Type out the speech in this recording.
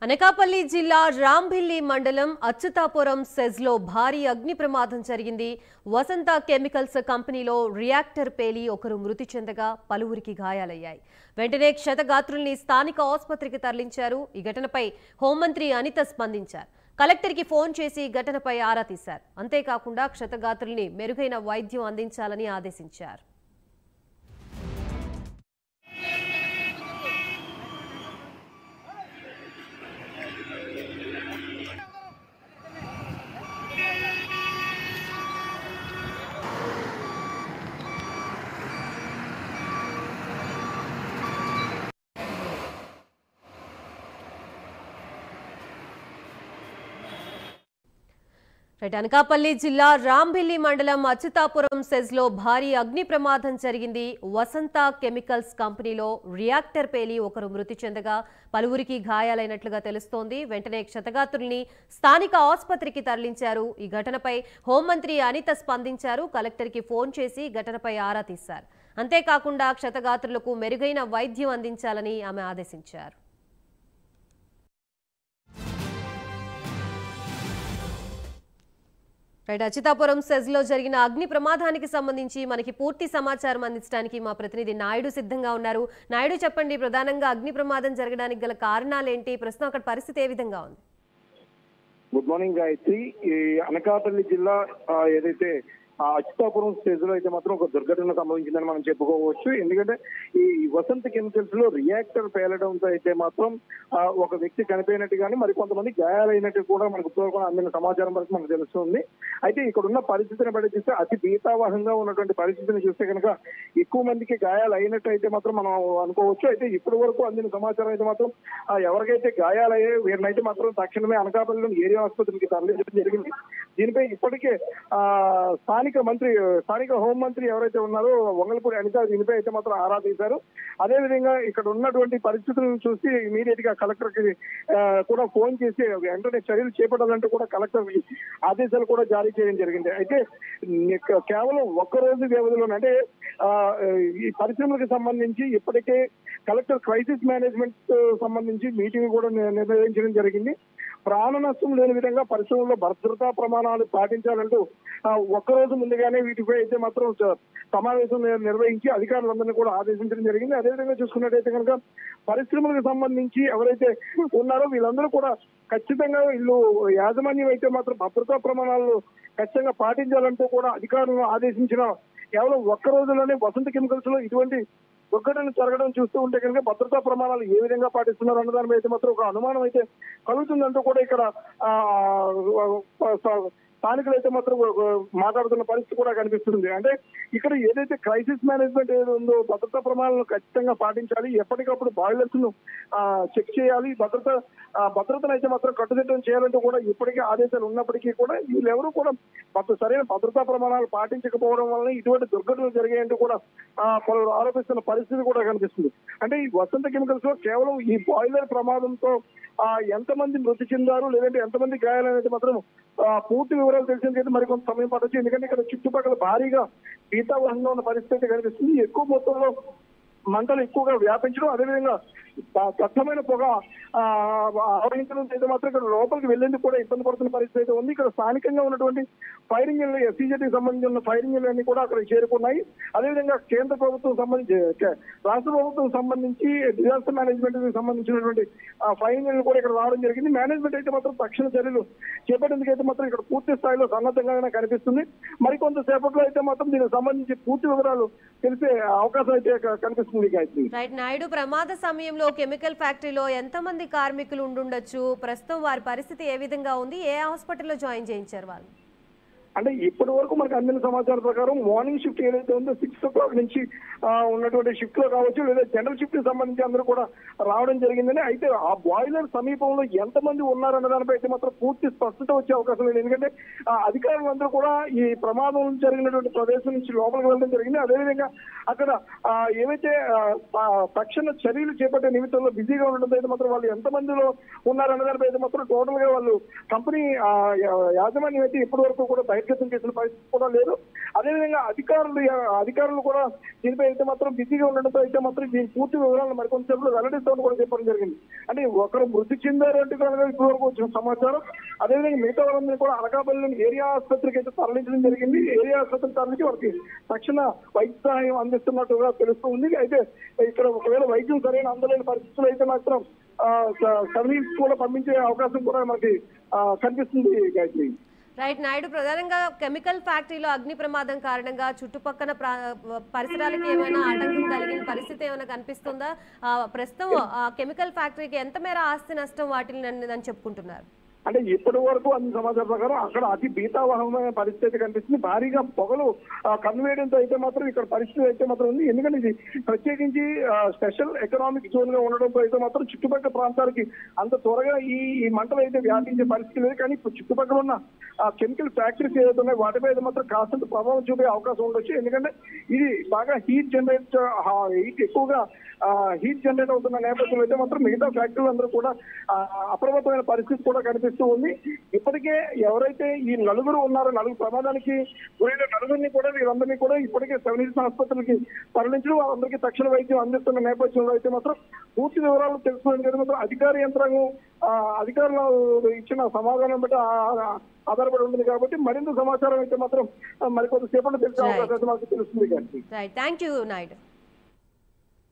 అనకాపల్లి జిల్లా రాంభిల్లి మండలం అచ్యుతాపురం సెజ్లో భారీ అగ్ని ప్రమాదం జరిగింది వసంత కెమికల్స్ కంపెనీలో రియాక్టర్ పేలి ఒకరు మృతి చెందగా పలువురికి గాయాలయ్యాయి వెంటనే క్షతగాత్రుల్ని స్థానిక ఆసుపత్రికి తరలించారు ఈ ఘటనపై హోంమంత్రి అనిత స్పందించారు కలెక్టర్కి ఫోన్ చేసి ఘటనపై ఆరా తీశారు అంతేకాకుండా క్షతగాత్రుల్ని మెరుగైన వైద్యం అందించాలని ఆదేశించారు రైట్ అనకాపల్లి జిల్లా రాంభిల్లి మండలం అచ్యుతాపురం సెజ్లో భారీ అగ్ని ప్రమాదం జరిగింది వసంత కెమికల్స్ కంపెనీలో రియాక్టర్ పేలి ఒకరు మృతి చెందగా పలువురికి గాయాలైనట్లుగా తెలుస్తోంది వెంటనే క్షతగాత్రుల్ని స్థానిక ఆసుపత్రికి తరలించారు ఈ ఘటనపై హోంమంత్రి అనిత స్పందించారు కలెక్టర్కి ఫోన్ చేసి ఘటనపై ఆరా తీశారు అంతేకాకుండా క్షతగాత్రులకు మెరుగైన వైద్యం అందించాలని ఆమె ఆదేశించారు రైట్ అచితాపురం సెజ్ లో జరిగిన అగ్ని ప్రమాదానికి సంబంధించి మనకి పూర్తి సమాచారం అందించడానికి మా ప్రతినిధి నాయుడు సిద్ధంగా ఉన్నారు నాయుడు చెప్పండి ప్రధానంగా అగ్ని ప్రమాదం జరగడానికి గల కారణాలేంటి ప్రస్తుతం అక్కడ పరిస్థితి ఏ విధంగా ఉంది గుడ్ మార్నింగ్ గాయత్రి ఈ అనకాపల్లి జిల్లా ఆ, ఏదైతే ఆ అచ్యుతాపురం స్టేజ్ లో అయితే మాత్రం ఒక దుర్ఘటన సంభవించిందని మనం చెప్పుకోవచ్చు ఎందుకంటే ఈ వసంత కెమికల్స్ లో రియాక్టర్ పేలడంతో అయితే మాత్రం ఆ, ఒక వ్యక్తి చనిపోయినట్టు కానీ మరి కొంతమంది గాయాలైనట్టు కూడా మనకు పూర్వకం అందిన సమాచారం వరకు మనకు తెలుస్తుంది అయితే ఇక్కడ ఉన్న పరిస్థితిని బట్టి చూస్తే అతి భీతావహంగా ఉన్నటువంటి పరిస్థితిని చూస్తే కనుక ఎక్కువ మందికి గాయాలు అయినట్టు అయితే మాత్రం మనం అనుకోవచ్చు అయితే ఇప్పటి వరకు అందిన సమాచారం అయితే మాత్రం ఆ, ఎవరికైతే గాయాలయ్యాయో వీరినైతే మాత్రం తక్షణమే అనకాపల్లిలోని ఏరియా ఆసుపత్రికి తరలించడం జరిగింది దీనిపై ఇప్పటికే ఆ స్థానిక మంత్రి స్థానిక హోంమంత్రి ఎవరైతే ఉన్నారో వంగలపూడి అనిత దీనిపై అయితే మాత్రం ఆరా తీశారు అదే విధంగా ఇక్కడ ఉన్నటువంటి పరిస్థితులను చూసి ఇమీడియట్ గా కలెక్టర్ కి ఆ, కూడా ఫోన్ చేసి వెంటనే చర్యలు చేపట్టాలంటూ కూడా కలెక్టర్ ఆదేశాలు కూడా జారీ చేయడం జరిగింది అయితే ని- కేవలం ఒక్క రోజు వ్యవధిలోనే అంటే ఆ, ఈ పరిశ్రమలకు సంబంధించి ఇప్పటికే కలెక్టర్ క్రైసిస్ మేనేజ్మెంట్ సంబంధించి మీటింగ్ కూడా ని- నిర్వహించడం జరిగింది ప్రాణ నష్టం లేని విధంగా పరిశ్రమలో భద్రతా ప్రమాణాలు పాటించాలంటూ ఆ, ఒక్క రోజు ముందుగానే వీటిపై అయితే మాత్రం స- సమావేశం నిర్- నిర్వహించి అధికారులందరినీ కూడా ఆదేశించడం జరిగింది అదేవిధంగా చూసుకున్నట్టయితే కనుక పరిశ్రమలకు సంబంధించి ఎవరైతే ఉన్నారో వీళ్ళందరూ కూడా ఖచ్చితంగా వీళ్ళు యాజమాన్యం అయితే మాత్రం భద్రతా ప్రమాణాలు ఖచ్చితంగా పాటించాలంటూ కూడా అధికారులను ఆదేశించిన కేవలం ఒక్క రోజులోనే వసంత కెమికల్స్ లో ఇటువంటి దుర్ఘటనలు జరగడం చూస్తూ ఉంటే కనుక భద్రతా ప్రమాణాలు ఏ విధంగా పాటిస్తున్నారు అన్న దాని మీద అయితే మాత్రం ఒక అనుమానం అయితే కలుగుతుందంటూ కూడా ఇక్కడ ఆ, ఆ, స్థానికులు అయితే మాత్రం ఒక మాట్లాడుతున్న పరిస్థితి కూడా కనిపిస్తుంది అంటే ఇక్కడ ఏదైతే క్రైసిస్ మేనేజ్మెంట్ ఏదో ఉందో భద్రతా ప్రమాణాలను ఖచ్చితంగా పాటించాలి ఎప్పటికప్పుడు బాయిలర్స్ ను చెక్ చేయాలి భద్రత ఆ, భద్రతను అయితే మాత్రం కట్టుదిట్టం చేయాలంటూ కూడా ఇప్పటికే ఆదేశాలు ఉన్నప్పటికీ కూడా వీళ్ళెవరూ కూడా భద్ర- సరైన భద్రతా ప్రమాణాలు పాటించకపోవడం వలన ఇటువంటి దుర్ఘటనలు జరిగాయంటూ కూడా ఆ, పలువురు ఆరోపిస్తున్న పరిస్థితి కూడా కనిపిస్తుంది అంటే ఈ వసంత కెమికల్స్ లో కేవలం ఈ బాయిలర్ ప్రమాదంతో ఆ ఎంతమంది మృతి చెందారు లేదంటే ఎంతమంది గాయాలనేది మాత్రం ఆ, పూర్తి వివరాలు తెలిసేందుకైతే మరి కొంత సమయం పట్టొచ్చు ఎందుకంటే ఇక్కడ చుట్టుపక్కల భారీగా శీతావహంగా ఉన్న పరిస్థితి కనిపిస్తుంది ఎక్కువ మొత్తంలో మంటలు ఎక్కువగా వ్యాపించడం అదేవిధంగా ద- దట్టమైన పొగ ఆ, ఆవరించడం అయితే మాత్రం ఇక్కడ లోపలికి వెళ్ళేందుకు కూడా ఇబ్బంది పడుతున్న పరిస్థితి అయితే ఉంది ఇక్కడ స్థానికంగా ఉన్నటువంటి ఫైరింగ్ ఎస్సీజెటీకి సంబంధించి ఉన్న ఫైరింగ్ అన్ని కూడా అక్కడ చేరుకున్నాయి అదేవిధంగా కేంద్ర ప్రభుత్వం సంబంధించి కే- రాష్ట్ర ప్రభుత్వం సంబంధించి డిజాస్టర్ మేనేజ్మెంట్ కి సంబంధించినటువంటి ఫైరింగ్ కూడా ఇక్కడ రావడం జరిగింది మేనేజ్మెంట్ అయితే మాత్రం తక్షణ చర్యలు చేపట్టేందుకు అయితే మాత్రం ఇక్కడ పూర్తి స్థాయిలో సన్నద్ధంగానే కనిపిస్తుంది మరికొంత సేపట్లో అయితే మాత్రం దీనికి సంబంధించి పూర్తి వివరాలు తెలిసే అవకాశం అయితే క- కనిపిస్తుంది గాయత్రి రైట్ నాయుడు ప్రమాద సమయంలో కెమికల్ ఫ్యాక్టరీలో ఎంతమంది కార్మికులు ఉండుండొచ్చు ప్రస్తుతం వారి పరిస్థితి ఏ విధంగా ఉంది ఏ హాస్పిటల్లో జాయిన్ చేయించారు వాళ్ళు అంటే ఇప్పటి వరకు మనకు అందిన సమాచారం ప్రకారం మార్నింగ్ షిఫ్ట్ ఏదైతే ఉందో సిక్స్ ఓ క్లాక్ నుంచి ఆ, ఉన్నటువంటి షిఫ్ట్ లో కావచ్చు లేదా జనరల్ షిఫ్ట్ కి సంబంధించి అందరూ కూడా రావడం జరిగిందని అయితే ఆ బాయిలర్ సమీపంలో ఎంతమంది ఉన్నారన్న దానిపై అయితే మాత్రం పూర్తి స్పష్టత వచ్చే అవకాశం లేదు ఎందుకంటే ఆ అధికారులందరూ కూడా ఈ ప్రమాదం జరిగినటువంటి ప్రదేశం నుంచి లోపలికి వెళ్ళడం జరిగింది అదేవిధంగా అక్కడ ఆ, ఏవైతే ఆ, ఆ, తక్షణ చర్యలు చేపట్టే నిమిత్తంలో బిజీగా ఉండడంతో అయితే మాత్రం వాళ్ళు ఎంతమందిలో ఉన్నారన్న దానిపై అయితే మాత్రం టోటల్ గా వాళ్ళు కంపెనీ ఆ, యా- యాజమాన్యం అయితే ఇప్పటి వరకు కూడా బయట బహిర్గతం చేసిన పరిస్థితి కూడా లేదు అదేవిధంగా అధికారులు అధికారులు కూడా దీనిపై అయితే మాత్రం బిజీగా ఉండడంతో అయితే మాత్రం దీని పూర్తి వివరాలను మరికొంతసేపు వెల్లడిస్తామని కూడా చెప్పడం జరిగింది అంటే ఒకరు మృతి చెందారు అంటే కనుక ఇప్పటి వరకు వచ్చిన సమాచారం అదేవిధంగా మిగతా వాళ్ళందరినీ కూడా అనకాపల్లి ఏరియా ఆసుపత్రికి అయితే తరలించడం జరిగింది ఏరియా ఆసుపత్రికి తరలించి వారికి తక్షణ వైద్య సహాయం అందిస్తున్నట్టుగా తెలుస్తుంది అయితే ఇక్కడ ఒకవేళ వైద్యం సరైన అందలేని పరిస్థితులు అయితే మాత్రం ఆ, స- సర్వీస్ కూడా పంపించే అవకాశం కూడా మనకి ఆ, కనిపిస్తుంది గాయత్రి రైట్ నాయుడు ప్రధానంగా కెమికల్ ఫ్యాక్టరీలో అగ్ని ప్రమాదం కారణంగా చుట్టుపక్కల ప్రా- పరిసరాలకి ఏమైనా ఆటంకం కలిగిన పరిస్థితి ఏమైనా కనిపిస్తుందా ఆ, ప్రస్తుతం ఆ కెమికల్ ఫ్యాక్టరీకి ఎంత మేర ఆస్తి నష్టం వాటిని అని చెప్పుకుంటున్నారు అంటే ఇప్పటి వరకు అందిన సమాచారం ప్రకారం అక్కడ అతి భీతావహమైన పరిస్థితి కనిపిస్తుంది భారీగా పొగలు కన్వేయడంతో అయితే మాత్రం ఇక్కడ పరిస్థితి అయితే మాత్రం ఉంది ఎందుకంటే ఇది ప్రత్యేకించి ఆ, స్పెషల్ ఎకనామిక్ జోన్ గా ఉండడంతో అయితే మాత్రం చుట్టుపక్కల ప్రాంతాలకి అంత త్వరగా ఈ ఈ మంటలు అయితే వ్యాపించే పరిస్థితి లేదు కానీ ఇప్పుడు చుట్టుపక్కల ఉన్న ఆ కెమికల్ ఫ్యాక్టరీస్ ఏదైతే ఉన్నాయో వాటిపై అయితే మాత్రం కాస్తంత ప్రభావం చూపే అవకాశం ఉండొచ్చు ఎందుకంటే ఇది బాగా హీట్ జనరేట్ హీట్ ఎక్కువగా హీట్ జనరేట్ అవుతున్న నేపథ్యంలో అయితే మాత్రం మిగతా ఫ్యాక్టరీలు అందరూ కూడా ఆ, అప్రమత్తమైన పరిస్థితి కూడా కనిపిస్తూ ఉంది ఇప్పటికే ఎవరైతే ఈ నలుగురు ఉన్నారో నలుగురు ప్రమాదానికి గురైన నలుగురిని కూడా వీరందరినీ కూడా ఇప్పటికే సెవెన్ హిల్స్ ఆసుపత్రికి తరలించడం వాళ్ళందరికీ తక్షణ వైద్యం అందిస్తున్న నేపథ్యంలో అయితే మాత్రం పూర్తి వివరాలు తెలుసుకోవడానికి అయితే మాత్రం అధికార యంత్రాంగం ఆ, అధికారులు ఇచ్చిన సమాధానం బట్టి ఆ- ఆ- ఆధారపడి ఉంటుంది కాబట్టి మరింత సమాచారం అయితే మాత్రం ఆ, మరికొంత సేపట్లో తెలిసే Right. అవకాశం అయితే మాకు తెలుస్తుంది కానీ రైట్ థ్యాంక్ యూ నాయుడు